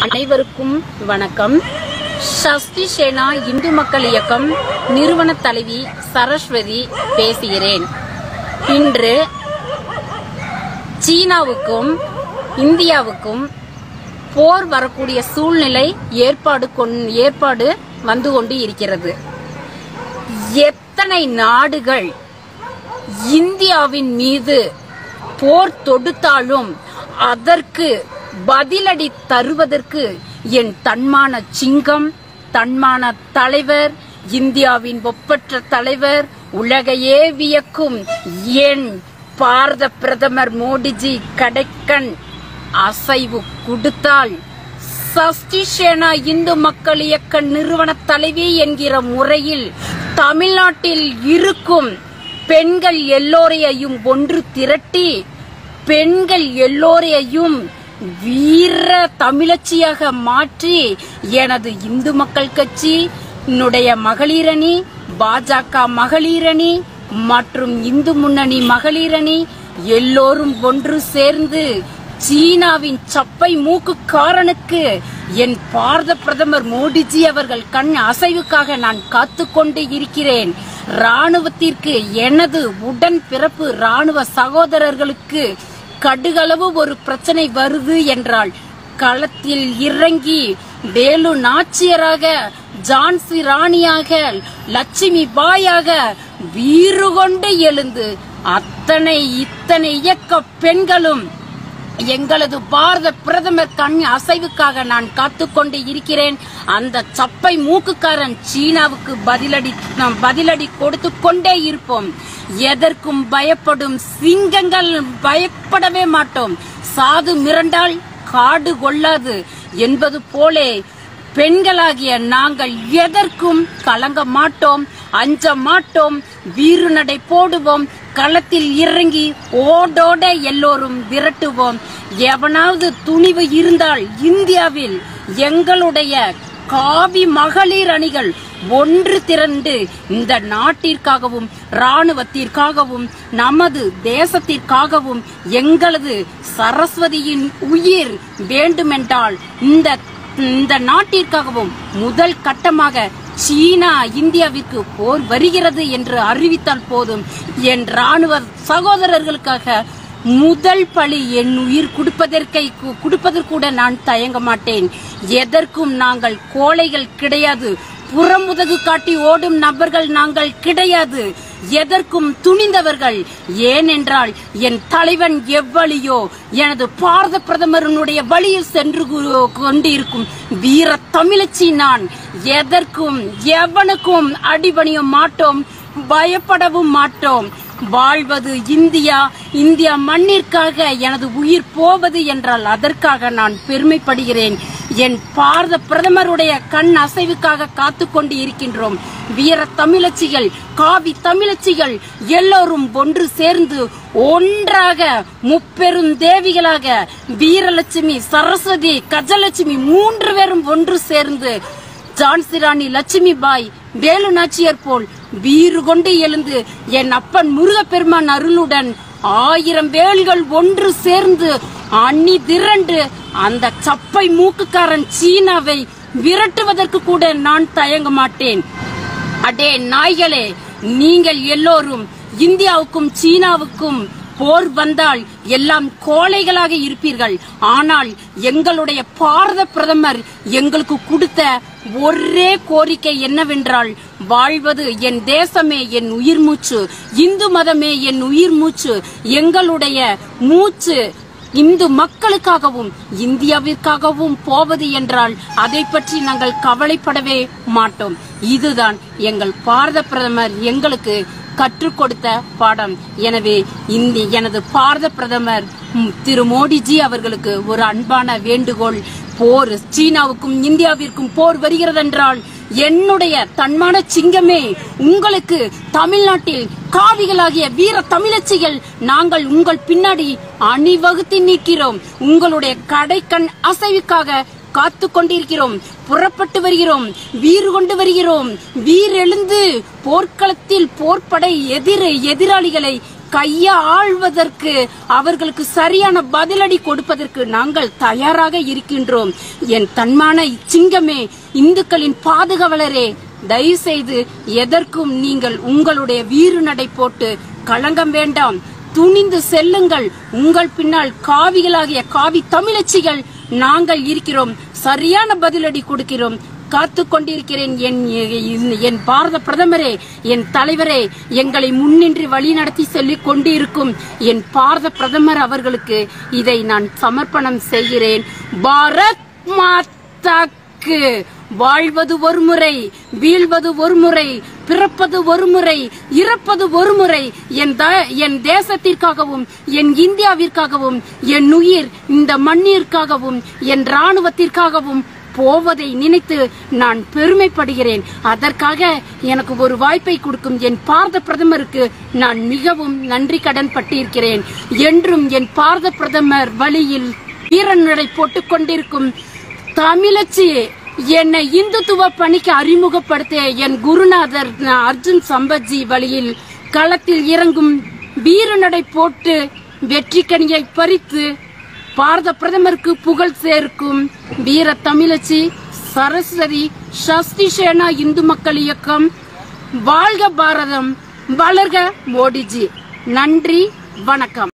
அனைவருக்கும் வணக்கம் சஷ்டி சேனா இந்து மக்கள் இயக்கம் நிறுவன தலைவி சரஸ்வதி பேசுகிறேன் இன்று சீனாவுக்கும் இந்தியாவுக்கும் போர் வரக்கூடிய சூழ்நிலை ஏற்பாடு கொண்- ஏற்பாடு வந்து கொண்டு இருக்கிறது எத்தனை நாடுகள் இந்தியாவின் மீது போர் தொடுத்தாலும் அதற்கு பதிலடி தருவதற்கு என் தன்மான சிங்கம் தன்மான தலைவர் இந்தியாவின் ஒப்பற்ற தலைவர் உலகையே வியக்கும் என் பாரத பிரதமர் மோடிஜி கடைக்கண் அசைவு கொடுத்தால் சஷ்டி சேனா இந்து மக்கள் இயக்க நிறுவன தலைவி என்கிற முறையில் தமிழ்நாட்டில் இருக்கும் பெண்கள் எல்லோரையும் ஒன்று திரட்டி பெண்கள் எல்லோரையும் வீர தமிழச்சியாக மாற்றி எனது இந்து மக்கள் கட்சி என்னுடைய மகளிரணி பாஜக மகளிரணி மற்றும் இந்து முன்னணி மகளிரணி எல்லோரும் ஒன்று சேர்ந்து சீனாவின் சப்பை மூக்குக்காரனுக்கு என் பாரத பிரதமர் மோடிஜி அவர்கள் கண் அசைவுக்காக நான் காத்துக்கொண்டு இருக்கிறேன் ராணுவத்திற்கு எனது உடன் பிறப்பு ராணுவ சகோதரர்களுக்கு கடுகளவு ஒரு பிரச்சனை வருது என்றால் களத்தில் இறங்கி வேலு நாச்சியராக ஜான்சி ராணியாக லட்சுமி பாயாக வீறு கொண்டு எழுந்து அத்தனை இத்தனை இயக்க பெண்களும் எங்களது பாரத பிரதமர் கண் அசைவுக்காக நான் காத்துக்கொண்டு இருக்கிறேன் அந்த சப்பை மூக்குக்காரன் சீனாவுக்கு பதிலடி நாம் பதிலடி கொடுத்து கொண்டே இருப்போம் எதற்கும் பயப்படும் சிங்கங்கள் பயப்படவே மாட்டோம் சாது மிரண்டால் காடு கொள்ளாது என்பது போலே பெண்களாகிய நாங்கள் எதற்கும் கலங்க மாட்டோம் அஞ்ச மாட்டோம் வீறு நடை போடுவோம் களத்தில் இறங்கி ஓடோட எல்லோரும் விரட்டுவோம் எவனாவது துணிவு இருந்தால் இந்தியாவில் எங்களுடைய காவி மகளிர் அணிகள் ஒன்று திரண்டு இந்த நாட்டிற்காகவும் ராணுவத்திற்காகவும் நமது தேசத்திற்காகவும் எங்களது சரஸ்வதியின் உயிர் வேண்டுமென்றால் இந்த இந்த நாட்டிற்காகவும் முதல் கட்டமாக சீனா இந்தியாவிற்கு போர் வருகிறது என்று அறிவித்தால் போதும் என் ராணுவ சகோதரர்களுக்காக முதல் பழி என் உயிர் கொடுப்பதற்கை கொடுப்பதற்கூட நான் தயங்க மாட்டேன் எதற்கும் நாங்கள் கோழைகள் கிடையாது புறமுதுகு காட்டி ஓடும் நபர்கள் நாங்கள் கிடையாது எதற்கும் துணிந்தவர்கள் ஏனென்றால் என் தலைவன் எவ்வழியோ எனது பாரத பிரதமரனுடைய வழியில் சென்று கு- கொண்டிருக்கும் வீர தமிழச்சி நான் எதற்கும் எவனுக்கும் அடிபணிய மாட்டோம் பயப்படவும் மாட்டோம் வாழ்வது இந்தியா இந்தியா மண்ணிற்காக எனது உயிர் போவது என்றால் அதற்காக நான் பெருமைப்படுகிறேன் என் பாரத பிரதமருடைய கண் அசைவுக்காக காத்துக்கொண்டு இருக்கின்றோம் வீர தமிழச்சிகள் காவி தமிழச்சிகள் எல்லோரும் ஒன்று சேர்ந்து ஒன்றாக முப்பெரும் தேவிகளாக வீரலட்சுமி சரஸ்வதி கஜலட்சுமி மூன்று பேரும் ஒன்று சேர்ந்து ஜான்சி ராணி லட்சுமி பாய் வேலு நாச்சியர் போல் வீறு கொண்டு எழுந்து என் அப்பன் முருகப்பெருமான் அருளுடன் ஆயிரம் வேல்கள் ஒன்று சேர்ந்து அணி திரண்டு அந்த சப்பை மூக்குக்காரன் சீனாவை விரட்டுவதற்கு கூட நான் தயங்க மாட்டேன் அடே நாய்களே நீங்கள் எல்லோரும் இந்தியாவுக்கும் சீனாவுக்கும் போர் வந்தால் எல்லாம் கோழைகளாக இருப்பீர்கள் ஆனால் எங்களுடைய பாரத பிரதமர் எங்களுக்கு கொடுத்த ஒரே கோரிக்கை என்னவென்றால் வாழ்வது என் தேசமே என் உயிர் மூச்சு இந்து மதமே என் உயிர் மூச்சு எங்களுடைய மூச்சு இந்து மக்களுக்காகவும் இந்தியாவிற்காகவும் போவது என்றால் அதை பற்றி நாங்கள் கவலைப்படவே மாட்டோம் இதுதான் எங்கள் பாரத பிரதமர் எங்களுக்கு கற்றுக் கொடுத்த பாடம் எனவே இந்த எனது பாரத பிரதமர் ம், திரு மோடிஜி அவர்களுக்கு ஒரு அன்பான வேண்டுகோள் போர் சீனாவுக்கும் இந்தியாவிற்கும் போர் வருகிறதென்றால் என்னுடைய தன்மான சிங்கமே உங்களுக்கு தமிழ்நாட்டில் காவிகளாகிய வீர தமிழச்சிகள் நாங்கள் உங்கள் பின்னாடி அணிவகுத்து நிற்கிறோம் உங்களுடைய கடைக்கண் அசைவுக்காக காத்து கொண்டிருக்கிறோம் புறப்பட்டு வருகிறோம் வீறு கொண்டு வருகிறோம் வீர் எழுந்து போர்க்களத்தில் போர்ப்படை எதிர் எதிராளிகளை கைய ஆழ்வதற்கு அவர்களுக்கு சரியான பதிலடி கொடுப்பதற்கு நாங்கள் தயாராக இருக்கின்றோம் என் தன்மான சிங்கமே இந்துக்களின் பாதுகாவலரே தயவு செய்து எதற்கும் நீங்கள் உங்களுடைய வீறு நடை போட்டு களங்கம் வேண்டாம் துணிந்து செல்லுங்கள் உங்கள் பின்னால் காவிகளாகிய காவி தமிழச்சிகள் நாங்கள் இருக்கிறோம் சரியான பதிலடி கொடுக்கிறோம் காத்து கொண்டிருக்கிறேன் என் என் பாரத பிரதமரே என் தலைவரே எங்களை முன்னின்று வழி நடத்தி சொல்லிக் கொண்டிருக்கும் என் பாரத பிரதமர் அவர்களுக்கு இதை நான் சமர்ப்பணம் செய்கிறேன் பாரத் மாதாக்கு வாழ்வது ஒரு முறை வீழ்வது ஒரு முறை பிறப்பது ஒரு முறை இறப்பது ஒரு முறை என் த- என் தேசத்திற்காகவும் என் இந்தியாவிற்காகவும் என் உயிர் இந்த மண்ணிற்காகவும் என் ராணுவத்திற்காகவும் போவதை நினைத்து நான் பெருமைப்படுகிறேன் அதற்காக எனக்கு ஒரு வாய்ப்பை கொடுக்கும் என் பாரத பிரதமருக்கு நான் மிகவும் நன்றி கடன் பட்டிருக்கிறேன் என்றும் என் பாரத பிரதமர் வழியில் வீரநடை போட்டுக் கொண்டிருக்கும் தமிழச்சி என்னை இந்துத்துவ பணிக்கு அறிமுகப்படுத்திய என் குருநாதர் அர்ஜுன் சம்பத்ஜி வழியில் களத்தில் இறங்கும் வீரநடை போட்டு வெற்றிக்கனியை பறித்து பாரத பிரதமருக்கு புகழ் சேர்க்கும் வீர தமிழச்சி சரஸ்வதி சஷ்டி சேனா இந்து மக்கள் இயக்கம் வாழ்க பாரதம் வளர்க மோடிஜி நன்றி வணக்கம்